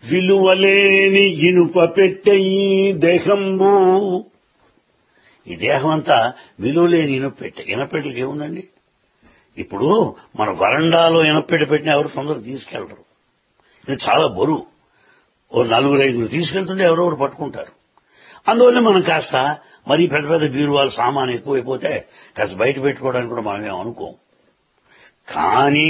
విలువలేని ఇనుప పెట్టెయి దేహంబు ఈ దేహం అంతా విలువలేని ఇనపెట్టె ఇనపెట్టెలకి ఏముందండి ఇప్పుడు మన వరండాలో ఇనపెట్టె పెట్టిన ఎవరు తొందరగా తీసుకెళ్లరు ఇది చాలా బరువు ఓ నలుగురు ఐదుగురు తీసుకెళ్తుంటే ఎవరెవరు పట్టుకుంటారు అందువల్ల మనం కాస్త మరీ పెద్ద పెద్ద బీరువాల సామాన్ ఎక్కువైపోతే కాస్త బయట పెట్టుకోవడానికి కూడా మనం ఏం అనుకోం కానీ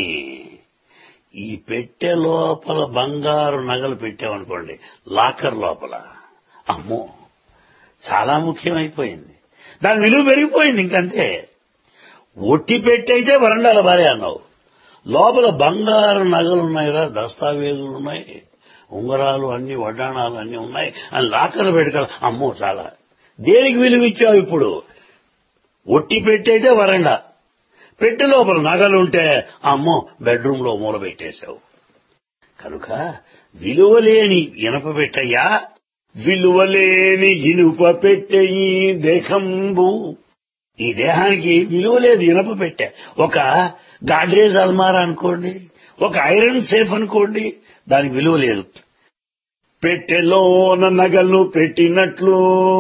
ఈ పెట్టె లోపల బంగారు నగలు పెట్టామనుకోండి లాకర్ లోపల అమ్మో చాలా ముఖ్యమైపోయింది దాని విలువ పెరిగిపోయింది ఇంకంతే ఒట్టి పెట్టయితే వరండాల భార్య అన్నావు లోపల బంగారు నగలు ఉన్నాయిరా దస్తావేజులు ఉన్నాయి ఉంగరాలు అన్ని వడ్డాణాలు అన్ని ఉన్నాయి అని లాకర్లు పెట్టుకోవాలి అమ్మో చాలా దేనికి విలువ ఇచ్చావు ఇప్పుడు ఒట్టి పెట్టయితే వరండా పెట్టి లోపల నగలుంటే అమ్మో బెడ్రూమ్ లో మూల పెట్టేశావు కనుక విలువలేని ఇనప పెట్టయ్యా విలువలేని ఇనుప పెట్టెయి దేహంబు ఈ దేహానికి విలువ లేదు ఇనప పెట్టె ఒక గాడ్రేజ్ అల్మారా అనుకోండి ఒక ఐరన్ సేఫ్ అనుకోండి దానికి విలువ లేదు పెట్టెలోన నగలు పెట్టినట్లు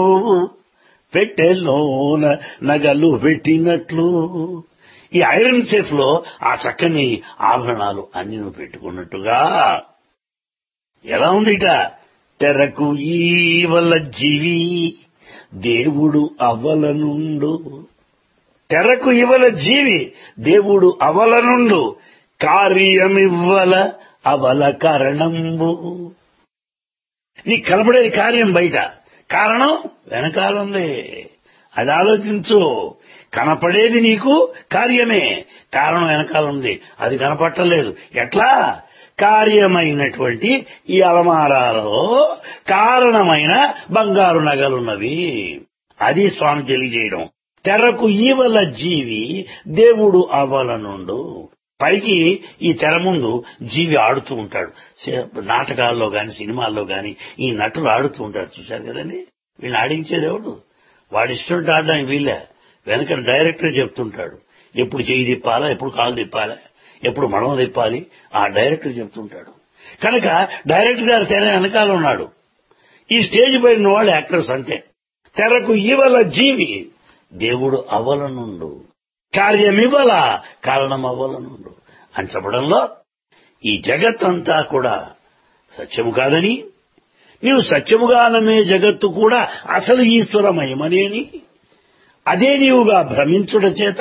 పెట్టెలోన నగలు పెట్టినట్లు ఈ ఐరన్ సేఫ్ లో ఆ చక్కని ఆభరణాలు అన్ని నువ్వు పెట్టుకున్నట్టుగా ఎలా ఉంది ఇట తెరకు ఈవల జీవి దేవుడు అవలనుండు తెరకు ఇవల జీవి దేవుడు అవలనుండు కార్యమివ్వల అవల కారణంబు నీ కనపడేది కార్యం బయట కారణం వెనకాలుంది అది ఆలోచించు కనపడేది నీకు కార్యమే కారణం వెనకాలుంది అది కనపట్టలేదు ఎట్లా కార్యమైనటువంటి ఈ అలమారాలో కారణమైన బంగారు నగలున్నవి అది స్వామి తెలియజేయడం తెరకు ఈవల జీవి దేవుడు అవలనుండు పైకి ఈ తెర ముందు జీవి ఆడుతూ ఉంటాడు నాటకాల్లో గాని సినిమాల్లో గాని ఈ నటులు ఆడుతూ ఉంటారు చూశారు కదండి వీళ్ళని ఆడించేది ఎవడు వాడి ఇష్టం ఆడడానికి వీళ్ళే వెనక డైరెక్టర్ చెప్తుంటాడు ఎప్పుడు చేయి తిప్పాలా ఎప్పుడు కాలు తిప్పాలా ఎప్పుడు మడమ తిప్పాలి ఆ డైరెక్టర్ చెప్తుంటాడు కనుక డైరెక్టర్ గారు తెర వెనకాల ఉన్నాడు ఈ స్టేజ్ పైన వాళ్ళు యాక్టర్స్ అంతే తెరకు ఇవల జీవి దేవుడు అవలనుండు కార్యమివ్వల కారణం అవలనుండు అని చెప్పడంలో ఈ జగత్తంతా కూడా సత్యము కాదని నీవు సత్యముగా నమ్మే జగత్తు కూడా అసలు ఈశ్వరమయమనేని అదే నీవుగా భ్రమించుట చేత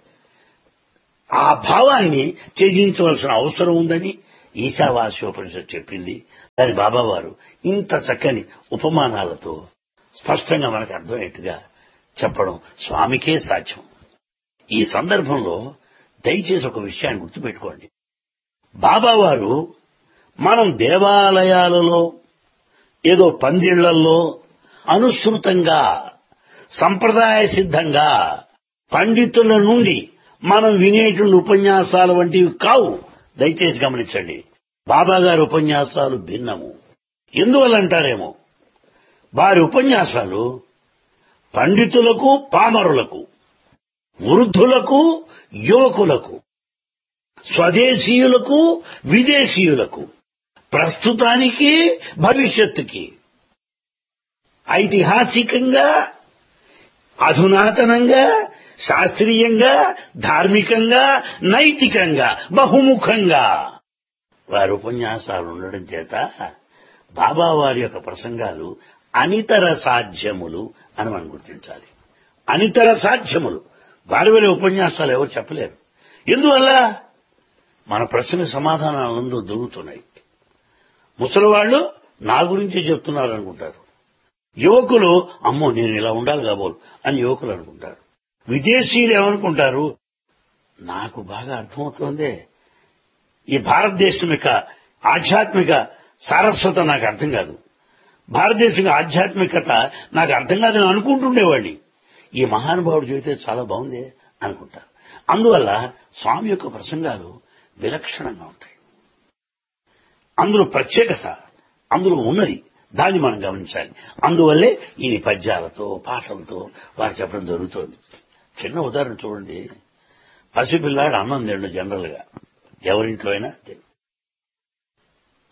ఆ భావాన్ని త్యజించవలసిన అవసరం ఉందని ఈశావాస్యోపనిషత్ చెప్పింది దాని బాబావారు ఇంత చక్కని ఉపమానాలతో స్పష్టంగా మనకు అర్థమయ్యేట్టుగా చెప్పడం స్వామికే సాధ్యం ఈ సందర్భంలో దయచేసి ఒక విషయాన్ని గుర్తుపెట్టుకోండి బాబావారు మనం దేవాలయాలలో ఏదో పందిళ్లలో అనుసృతంగా సంప్రదాయ సిద్ధంగా పండితుల నుండి మనం వినేటువంటి ఉపన్యాసాల వంటివి కావు దయచేసి గమనించండి బాబా గారి ఉపన్యాసాలు భిన్నము ఎందువల్ల అంటారేమో వారి ఉపన్యాసాలు పండితులకు పామరులకు వృద్ధులకు యువకులకు స్వదేశీయులకు విదేశీయులకు ప్రస్తుతానికి భవిష్యత్తుకి ఐతిహాసికంగా అధునాతనంగా శాస్త్రీయంగా ధార్మికంగా నైతికంగా బహుముఖంగా వారి ఉపన్యాసాలు ఉండడం చేత బాబా వారి యొక్క ప్రసంగాలు అనితర సాధ్యములు అని మనం గుర్తించాలి అనితర సాధ్యములు వారి వారి ఉపన్యాసాలు ఎవరు చెప్పలేరు ఎందువల్ల మన ప్రశ్న సమాధానాలందు దొరుకుతున్నాయి ముసలివాళ్లు నా గురించే చెప్తున్నారు అనుకుంటారు యువకులు అమ్మో నేను ఇలా ఉండాలి కాబోలు అని యువకులు అనుకుంటారు విదేశీయులు ఏమనుకుంటారు నాకు బాగా అర్థమవుతోందే ఈ భారతదేశం యొక్క ఆధ్యాత్మిక సారస్వత నాకు అర్థం కాదు భారతదేశం ఆధ్యాత్మికత నాకు అర్థం కాదని అనుకుంటుండేవాడిని ఈ మహానుభావుడు చెబితే చాలా బాగుంది అనుకుంటారు అందువల్ల స్వామి యొక్క ప్రసంగాలు విలక్షణంగా ఉంటాయి అందులో ప్రత్యేకత అందులో ఉన్నది దాన్ని మనం గమనించాలి అందువల్లే ఇది పద్యాలతో పాటలతో వారు చెప్పడం జరుగుతోంది చిన్న ఉదాహరణ చూడండి పసిపిల్లాడు అన్నం తిండు జనరల్ గా ఎవరింట్లో అయినా తిను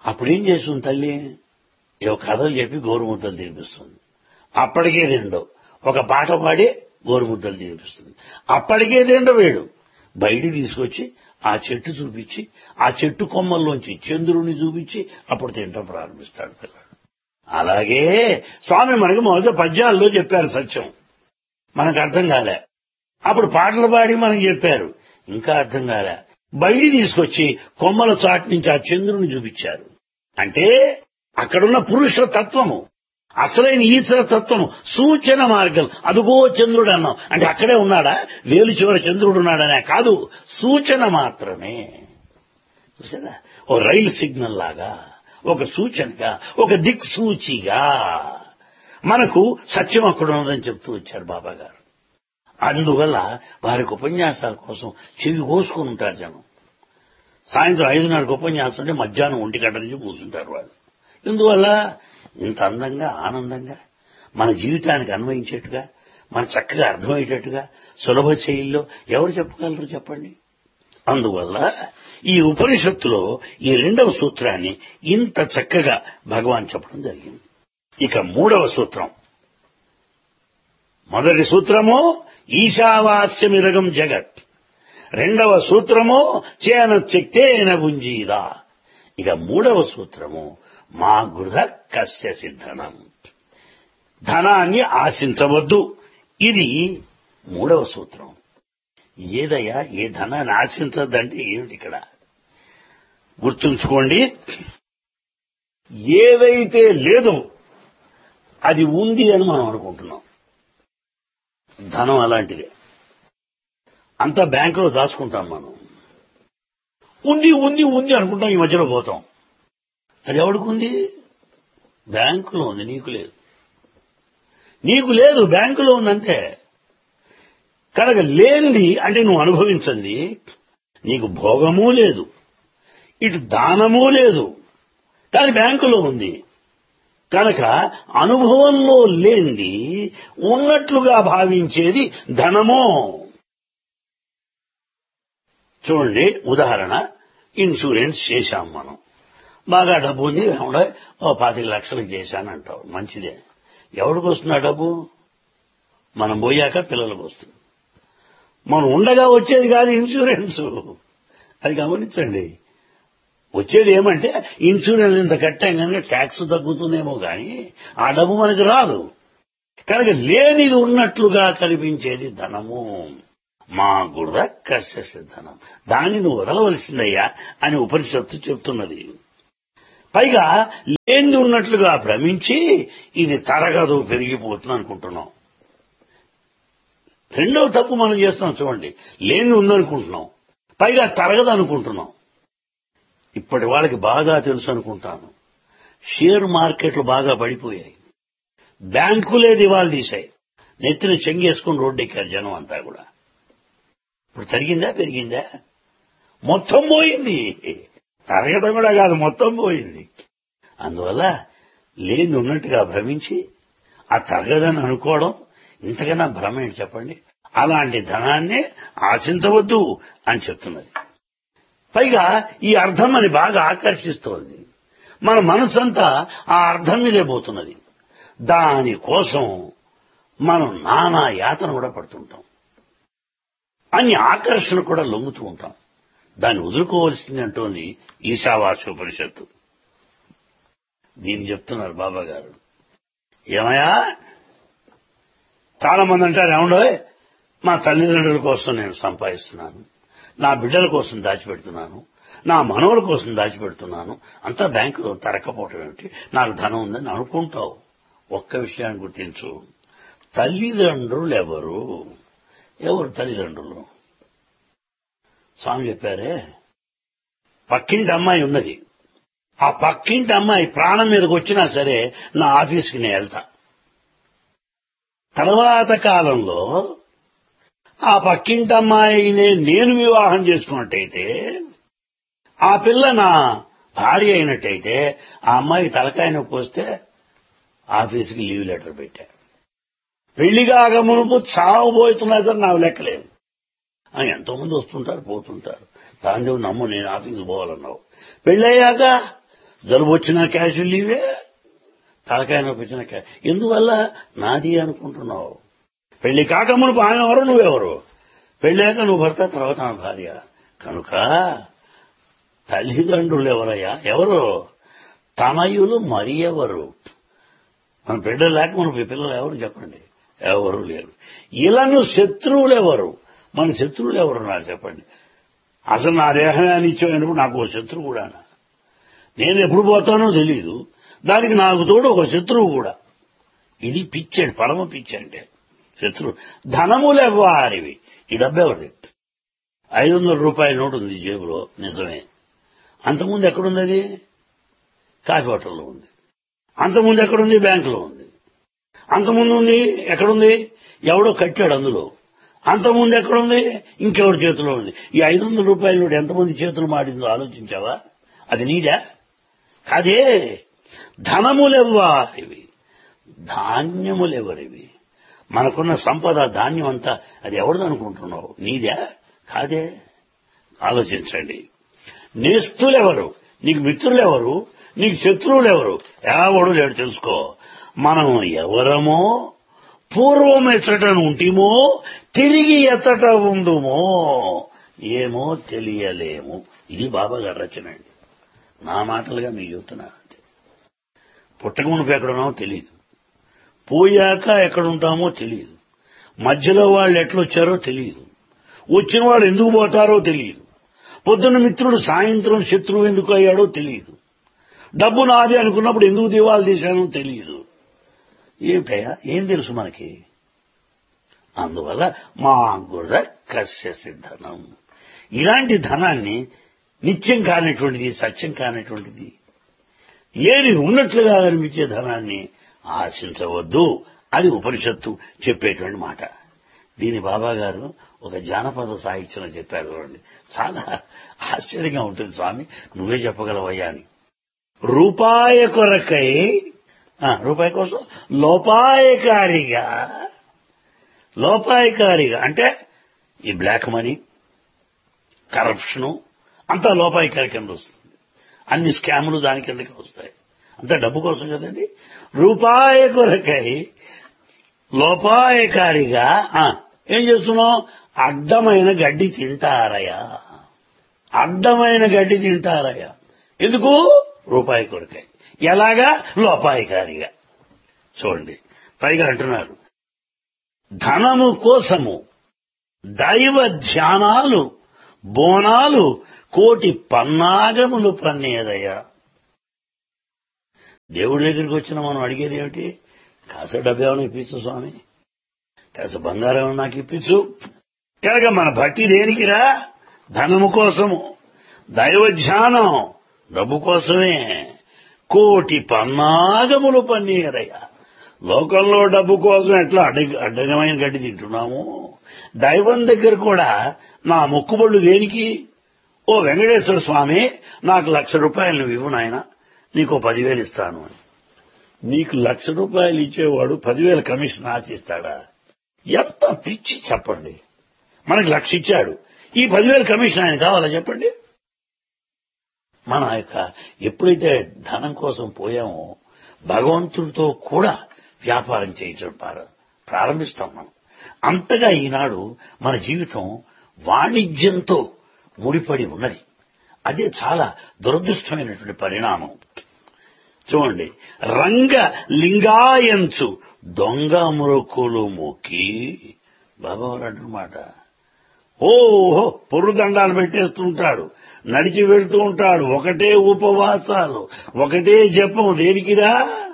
అప్పుడేం చేస్తుంది తల్లి ఏవో కథలు చెప్పి గోరుముద్దలు తినిపిస్తుంది అప్పటికే తిండో ఒక పాట పాడి గోరుముద్దలు తినిపిస్తుంది అప్పటికే తిండ వేడు బయటికి తీసుకొచ్చి ఆ చెట్టు చూపించి ఆ చెట్టు కొమ్మల్లోంచి చంద్రుని చూపించి అప్పుడు తింటం ప్రారంభిస్తాడు పిల్లాడు అలాగే స్వామి మనకి మొదట పద్యాల్లో చెప్పారు సత్యం మనకు అర్థం కాలే అప్పుడు పాటలు పాడి మనకు చెప్పారు ఇంకా అర్థం కాలే బయటి తీసుకొచ్చి కొమ్మల చాటు నుంచి ఆ చంద్రుని చూపించారు అంటే అక్కడున్న పురుష తత్వము అసలైన ఈశ్వర తత్వము సూచన మార్గం అదుగో చంద్రుడు అన్నాం అంటే అక్కడే ఉన్నాడా వేలు చివర చంద్రుడు ఉన్నాడనే కాదు సూచన మాత్రమే చూసారా ఓ రైలు సిగ్నల్ లాగా ఒక సూచనగా ఒక దిక్సూచిగా మనకు సత్యం అక్కడ ఉన్నదని చెప్తూ వచ్చారు బాబా గారు అందువల్ల వారికి ఉపన్యాసాల కోసం చెవి కోసుకుని ఉంటారు జనం సాయంత్రం ఐదున్నరకు ఉపన్యాసం అంటే మధ్యాహ్నం ఒంటి గంట నుంచి కూర్చుంటారు వాళ్ళు ఎందువల్ల ఇంత అందంగా ఆనందంగా మన జీవితానికి అన్వయించేట్టుగా మన చక్కగా అర్థమయ్యేటట్టుగా సులభ శైలిలో ఎవరు చెప్పగలరు చెప్పండి అందువల్ల ఈ ఉపనిషత్తులో ఈ రెండవ సూత్రాన్ని ఇంత చక్కగా భగవాన్ చెప్పడం జరిగింది ఇక మూడవ సూత్రం మొదటి సూత్రము ఈశావాస్యమిదగం జగత్ రెండవ సూత్రము చేన చెక్తేన గుంజీదా ఇక మూడవ సూత్రము మా గృహ కస్య సిద్ధనం ధనాన్ని ఆశించవద్దు ఇది మూడవ సూత్రం ఏదయ్యా ఏ ధనాన్ని ఆశించద్దంటే ఏమిటి ఇక్కడ గుర్తుంచుకోండి ఏదైతే లేదో అది ఉంది అని మనం అనుకుంటున్నాం ధనం అలాంటిదే అంతా బ్యాంకులో దాచుకుంటాం మనం ఉంది ఉంది ఉంది అనుకుంటాం ఈ మధ్యలో పోతాం అది ఎవడికి ఉంది బ్యాంకులో ఉంది నీకు లేదు నీకు లేదు బ్యాంకులో ఉందంతే కనుక లేనిది అంటే నువ్వు అనుభవించండి నీకు భోగము లేదు ఇటు దానము లేదు కానీ బ్యాంకులో ఉంది కనుక అనుభవంలో లేనిది ఉన్నట్లుగా భావించేది ధనమో చూడండి ఉదాహరణ ఇన్సూరెన్స్ చేశాం మనం బాగా డబ్బు ఉంది ఏమండో ఓ పాతిక లక్షలకు చేశానంటావు మంచిదే ఎవడికి వస్తుంది ఆ డబ్బు మనం పోయాక పిల్లలకు వస్తుంది మనం ఉండగా వచ్చేది కాదు ఇన్సూరెన్స్ అది గమనించండి వచ్చేది ఏమంటే ఇన్సూరెన్స్ ఇంత కట్టాం కనుక ట్యాక్స్ తగ్గుతుందేమో కానీ ఆ డబ్బు మనకి రాదు కనుక లేనిది ఉన్నట్లుగా కనిపించేది ధనము మా గుర్ర కశ్యస ధనం దాన్ని నువ్వు వదలవలసిందయ్యా అని ఉపనిషత్తు చెప్తున్నది పైగా లేనిది ఉన్నట్లుగా భ్రమించి ఇది తరగదు పెరిగిపోతుంది అనుకుంటున్నాం రెండవ తప్పు మనం చేస్తున్నాం చూడండి లేనిది ఉందనుకుంటున్నాం పైగా తరగదు అనుకుంటున్నాం ఇప్పటి వాళ్ళకి బాగా తెలుసు అనుకుంటాను షేర్ మార్కెట్లు బాగా పడిపోయాయి బ్యాంకులే దివాలు తీశాయి నెత్తిన చెంగేసుకుని రోడ్డెక్కారు జనం అంతా కూడా ఇప్పుడు తరిగిందా పెరిగిందా మొత్తం పోయింది తరగడం కూడా కాదు మొత్తం పోయింది అందువల్ల లేని ఉన్నట్టుగా భ్రమించి ఆ తరగదని అనుకోవడం ఇంతకన్నా భ్రమ ఏంటి చెప్పండి అలాంటి ధనాన్ని ఆశించవద్దు అని చెప్తున్నది పైగా ఈ అర్థం అని బాగా ఆకర్షిస్తోంది మన మనసంతా ఆ అర్థం మీదే పోతున్నది దానికోసం మనం నానా యాతన కూడా పడుతుంటాం అన్ని ఆకర్షణ కూడా లొంగుతూ ఉంటాం దాన్ని వదులుకోవాల్సింది అంటోంది ఈశావాస్యోపనిషత్తు దీన్ని చెప్తున్నారు బాబా గారు ఏమయ్యా చాలా మంది అంటారు ఏమండో మా తల్లిదండ్రుల కోసం నేను సంపాదిస్తున్నాను నా బిడ్డల కోసం దాచిపెడుతున్నాను నా మనవుల కోసం దాచిపెడుతున్నాను అంతా బ్యాంకు తరకపోవటం ఏమిటి నాకు ధనం ఉందని అనుకుంటావు ఒక్క విషయాన్ని గుర్తించు తల్లిదండ్రులు ఎవరు ఎవరు తల్లిదండ్రులు స్వామి చెప్పారే పక్కింటి అమ్మాయి ఉన్నది ఆ పక్కింటి అమ్మాయి ప్రాణం మీదకి వచ్చినా సరే నా ఆఫీస్కి నేను వెళ్తా తర్వాత కాలంలో ఆ పక్కింటి అమ్మాయినే నేను వివాహం చేసుకున్నట్టయితే ఆ పిల్ల నా భార్య అయినట్టయితే ఆ అమ్మాయి తలకాయ నొప్పి వస్తే ఆఫీస్కి లీవ్ లెటర్ పెట్టా పెళ్లి కాక మునుపు చావబోతున్నది అని నాకు లెక్కలేదు ఎంతో మంది వస్తుంటారు పోతుంటారు దాని నమ్ము నేను ఆఫీస్కి పోవాలన్నావు పెళ్ళయ్యాక జలుబు వచ్చినా క్యాష్ లీవే తలకాయ నొప్పి వచ్చిన క్యాష్ ఎందువల్ల నాది అనుకుంటున్నావు పెళ్లి కాకమునుపు ఆమె ఎవరు నువ్వెవరు పెళ్ళాక నువ్వు భర్త తర్వాత నా భార్య కనుక తల్లిదండ్రులు ఎవరయ్యా ఎవరు తనయులు మరి ఎవరు మన బిడ్డలు లేక మన పిల్లలు ఎవరు చెప్పండి ఎవరు లేరు ఇలాను శత్రువులు ఎవరు మన శత్రువులు ఎవరున్నారు చెప్పండి అసలు నా దేహమే అనిచ్చేటప్పుడు నాకు ఒక శత్రువు కూడానా నేను ఎప్పుడు పోతానో తెలియదు దానికి నాకు తోడు ఒక శత్రువు కూడా ఇది పిచ్చండి పరమ పిచ్చండి శత్రువు ధనములెవ్వారివి ఈ డబ్బు ఎవరిది ఐదు వందల రూపాయల నోటు ఉంది జేబులో నిజమే అంతకుముందు ఎక్కడుంది అది కాఫీ హోటల్లో ఉంది అంతకుముందు ఎక్కడుంది బ్యాంకులో ఉంది అంతకుముందు ఉంది ఎక్కడుంది ఎవడో కట్టాడు అందులో అంతకుముందు ఎక్కడుంది ఇంకెవరి చేతిలో ఉంది ఈ ఐదు వందల రూపాయల నోటు ఎంతమంది చేతులు మాడిందో ఆలోచించావా అది నీదా కాదే ధనములెవ్వారివి ధాన్యములెవరివి మనకున్న సంపద ధాన్యం అంతా అది ఎవరిది అనుకుంటున్నావు నీదా కాదే ఆలోచించండి నేస్తులెవరు నీకు మిత్రులెవరు నీకు శత్రువులెవరు ఎవడు లేడు తెలుసుకో మనం ఎవరమో పూర్వం ఎచ్చట ఉంటిమో తిరిగి ఎచ్చట ఉందుమో ఏమో తెలియలేము ఇది బాబా గారి రచన అండి నా మాటలుగా మీకు చెబుతున్నా అంతే పుట్టకమునుపు ఎక్కడున్నామో తెలియదు పోయాక ఎక్కడుంటామో తెలియదు మధ్యలో వాళ్ళు ఎట్లొచ్చారో తెలియదు వచ్చిన వాళ్ళు ఎందుకు పోతారో తెలియదు పొద్దున్న మిత్రుడు సాయంత్రం శత్రువు ఎందుకు అయ్యాడో తెలియదు డబ్బు నాది అనుకున్నప్పుడు ఎందుకు దివాలు తీశానో తెలియదు ఏమిటయ్యా ఏం తెలుసు మనకి అందువల్ల మా గురద కస్య సిద్ధనం ఇలాంటి ధనాన్ని నిత్యం కానటువంటిది సత్యం కానటువంటిది ఏది ఉన్నట్లుగా అనిపించే ధనాన్ని ఆశించవద్దు అది ఉపనిషత్తు చెప్పేటువంటి మాట దీని బాబా గారు ఒక జానపద సాహిత్యంలో చెప్పారు చూడండి చాలా ఆశ్చర్యంగా ఉంటుంది స్వామి నువ్వే చెప్పగలవయ్యా అని రూపాయ కొరకై ఆ, రూపాయి కోసం లోపాయకారిగా లోపాయకారిగా అంటే ఈ బ్లాక్ మనీ కరప్షను అంతా లోపాయకారి కింద వస్తుంది అన్ని స్కాములు దాని కిందకి వస్తాయి అంతా డబ్బు కోసం కదండి రూపాయ కొరకై లోపాయకారిగా ఆ, ఏం చేస్తున్నావు అడ్డమైన గడ్డి తింటారయ్యా అడ్డమైన గడ్డి తింటారయ్యా ఎందుకు రూపాయి కొరకై ఎలాగా లోపాయకారిగా చూడండి పైగా అంటున్నారు ధనము కోసము దైవ ధ్యానాలు బోనాలు కోటి పన్నాగములు పన్నేరయ్యా దేవుడి దగ్గరికి వచ్చిన మనం అడిగేది ఏమిటి కాస డబ్బేమన్నా ఇప్పించు స్వామి కాస బంగారం ఏమన్నా నాకు ఇప్పించు కనుక మన భక్తి దేనికిరా ధనము కోసము దైవ ధ్యానం డబ్బు కోసమే కోటి పన్నాగములు పన్నీరయ్యా లోకంలో డబ్బు కోసం ఎట్లా అడ్డ అడ్డగమైన గడ్డి తింటున్నాము దైవం దగ్గర కూడా నా మొక్కుబళ్ళు దేనికి ఓ వెంకటేశ్వర స్వామి నాకు లక్ష రూపాయలు నువ్వు ఇవ్వు నాయన నీకు పదివేలు ఇస్తాను అని నీకు లక్ష రూపాయలు ఇచ్చేవాడు పదివేల కమిషన్ ఆశిస్తాడా ఎంత పిచ్చి చెప్పండి మనకి లక్ష ఇచ్చాడు ఈ పదివేల కమిషన్ ఆయన కావాలా చెప్పండి మన యొక్క ఎప్పుడైతే ధనం కోసం పోయామో భగవంతుడితో కూడా వ్యాపారం చేయించడం ప్రార- ప్రారంభిస్తాం మనం అంతగా ఈనాడు మన జీవితం వాణిజ్యంతో ముడిపడి ఉన్నది అదే చాలా దురదృష్టమైనటువంటి పరిణామం చూడండి రంగ లింగాయంచు దొంగ మురకులు మొక్కి బాబావారు అంటున్నమాట ఓహో పొర్రుదండాలు పెట్టేస్తూ ఉంటాడు నడిచి వెళ్తూ ఉంటాడు ఒకటే ఉపవాసాలు ఒకటే జపం దేనికిరా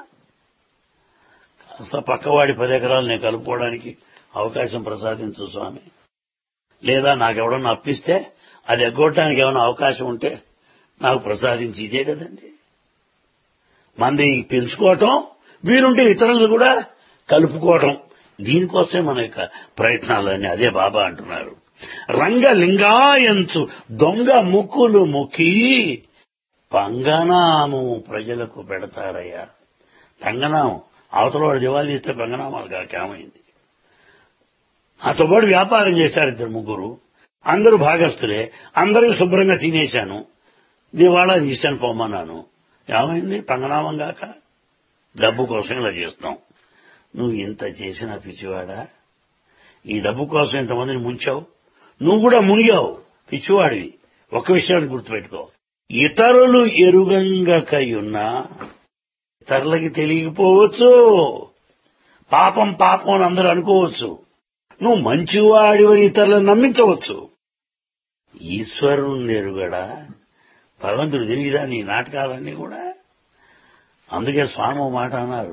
కాస్త పక్కవాడి పది ఎకరాలు నేను కలుపుకోవడానికి అవకాశం ప్రసాదించు స్వామి లేదా నాకెవడన్నా అప్పిస్తే అది ఎగ్గొట్టడానికి ఏమైనా అవకాశం ఉంటే నాకు ప్రసాదించి ఇదే కదండి మంది పెంచుకోవటం వీరుంటే ఇతరులు కూడా కలుపుకోవటం దీనికోసమే మన యొక్క ప్రయత్నాలన్నీ అదే బాబా అంటున్నారు రంగలింగాయంచు దొంగ ముక్కులు ముక్కి పంగనాము ప్రజలకు పెడతారయ్యా పంగనామం అవతల వాడు దివాళీ ఇస్తే పంగనామాలు కాకేమైంది నాతో పాటు వ్యాపారం చేశారు ఇద్దరు ముగ్గురు అందరూ భాగస్తులే అందరూ శుభ్రంగా తినేశాను దివాళా తీశాను పొమ్మన్నాను ఏమైంది పంగనామం గాక డబ్బు కోసం ఇలా చేస్తాం నువ్వు ఇంత చేసిన పిచ్చివాడా ఈ డబ్బు కోసం ఇంతమందిని ముంచావు నువ్వు కూడా మునిగావు పిచ్చివాడివి ఒక విషయాన్ని గుర్తుపెట్టుకో ఇతరులు ఎరుగంగకయున్నా ఇతరులకి తెలియకపోవచ్చు పాపం పాపం అని అందరూ అనుకోవచ్చు నువ్వు మంచివాడివని ఇతరులను నమ్మించవచ్చు ఈశ్వరుని ఎరుగడా భగవంతుడు తెలియదా నీ నాటకాలన్నీ కూడా అందుకే స్వామి ఓ మాట అన్నారు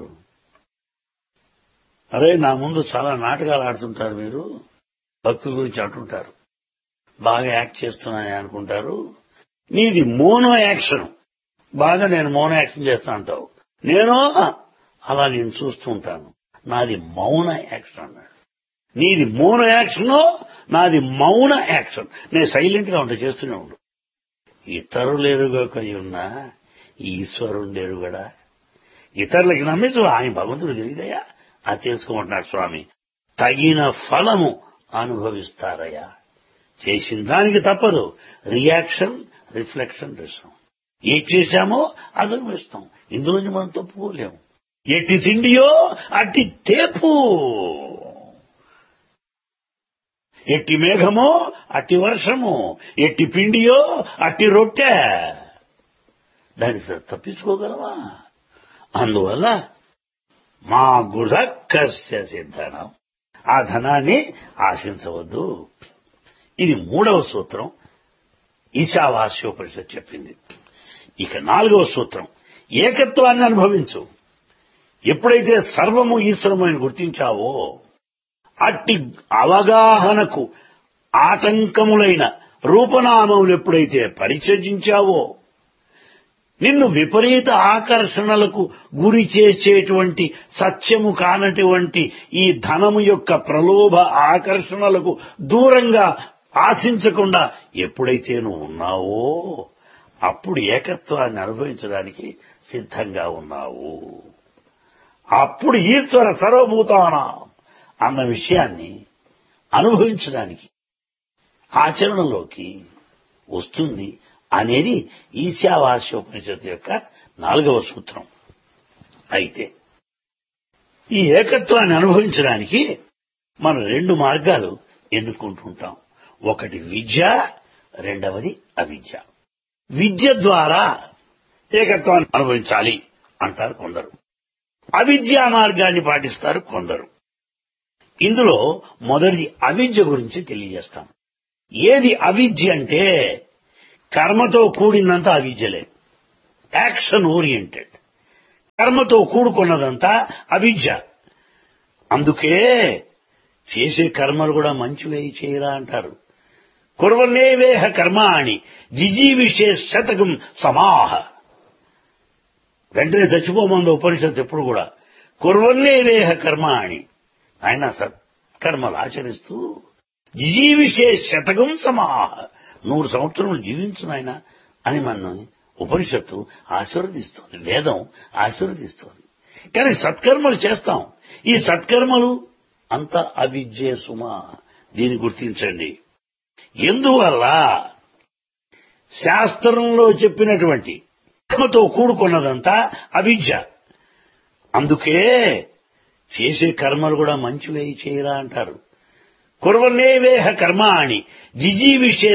అరే నా ముందు చాలా నాటకాలు ఆడుతుంటారు మీరు భక్తుల గురించి అంటుంటారు బాగా యాక్ట్ చేస్తున్నానని అనుకుంటారు నీది మోనో యాక్షన్ బాగా నేను మౌన యాక్షన్ చేస్తా అంటావు నేను అలా నేను చూస్తూ ఉంటాను నాది మౌన యాక్షన్ అన్నాడు నీది మౌన యాక్షన్ నాది మౌన యాక్షన్ నేను సైలెంట్ గా ఉంటా చేస్తూనే ఉండు ఇతరులు ఎరుగక ఉన్న ఈశ్వరుడు ఎరుగడా ఇతరులకి నమ్మించు ఆయన భగవంతుడు తెలియదయా అది తెలుసుకోమంటున్నాడు స్వామి తగిన ఫలము అనుభవిస్తారయ్యా చేసిన దానికి తప్పదు రియాక్షన్ రిఫ్లెక్షన్ రిసం ఏం చేశామో అది అనుభవిస్తాం ఇందులోంచి మనం తప్పుకోలేము ఎట్టి తిండియో అట్టి తేపు ఎట్టి మేఘమో అట్టి వర్షము ఎట్టి పిండియో అట్టి రొట్టె దానికి తప్పించుకోగలమా అందువల్ల మా గుధకస్య సిద్ధనం ఆ ధనాన్ని ఆశించవద్దు ఇది మూడవ సూత్రం ఈశావాస్యోపనిషత్ చెప్పింది ఇక నాలుగవ సూత్రం ఏకత్వాన్ని అనుభవించు ఎప్పుడైతే సర్వము ఈశ్వరమని గుర్తించావో అట్టి అవగాహనకు ఆటంకములైన రూపనామములు ఎప్పుడైతే పరిచర్జించావో నిన్ను విపరీత ఆకర్షణలకు గురి చేసేటువంటి సత్యము కానటువంటి ఈ ధనము యొక్క ప్రలోభ ఆకర్షణలకు దూరంగా ఆశించకుండా ఎప్పుడైతే నువ్వు ఉన్నావో అప్పుడు ఏకత్వాన్ని అనుభవించడానికి సిద్ధంగా ఉన్నావు అప్పుడు ఈశ్వర సర్వభూతాన అన్న విషయాన్ని అనుభవించడానికి ఆచరణలోకి వస్తుంది అనేది ఈశావాస్యోపనిషత్తు యొక్క నాలుగవ సూత్రం అయితే ఈ ఏకత్వాన్ని అనుభవించడానికి మనం రెండు మార్గాలు ఎన్నుకుంటుంటాం ఒకటి విద్య రెండవది అవిద్య విద్య ద్వారా ఏకత్వాన్ని అనుభవించాలి అంటారు కొందరు అవిద్యా మార్గాన్ని పాటిస్తారు కొందరు ఇందులో మొదటిది అవిద్య గురించి తెలియజేస్తాం ఏది అవిద్య అంటే కర్మతో కూడినంత అవిద్యలే యాక్షన్ ఓరియంటెడ్ కర్మతో కూడుకున్నదంతా అవిద్య అందుకే చేసే కర్మలు కూడా మంచివే చేయరా అంటారు కుర్వనేవేహ కర్మాణి జిజీవిషే శతకం సమాహ వెంటనే చచ్చిపోమంది ఉపనిషత్తు ఎప్పుడు కూడా కుర్వన్నేవేహ కర్మాణి ఆయన సత్కర్మలు ఆచరిస్తూ జిజీవిషే శతకం సమాహ నూరు సంవత్సరములు జీవించు నాయన అని మన ఉపనిషత్తు ఆశీర్వదిస్తోంది వేదం ఆశీర్వదిస్తోంది కానీ సత్కర్మలు చేస్తాం ఈ సత్కర్మలు అంత అవిద్యే సుమా దీన్ని గుర్తించండి ఎందువల్ల శాస్త్రంలో చెప్పినటువంటి కర్మతో కూడుకున్నదంతా అవిద్య అందుకే చేసే కర్మలు కూడా మంచివే చేయరా అంటారు కుర్వనేవేహ కర్మాణి జిజీవిషే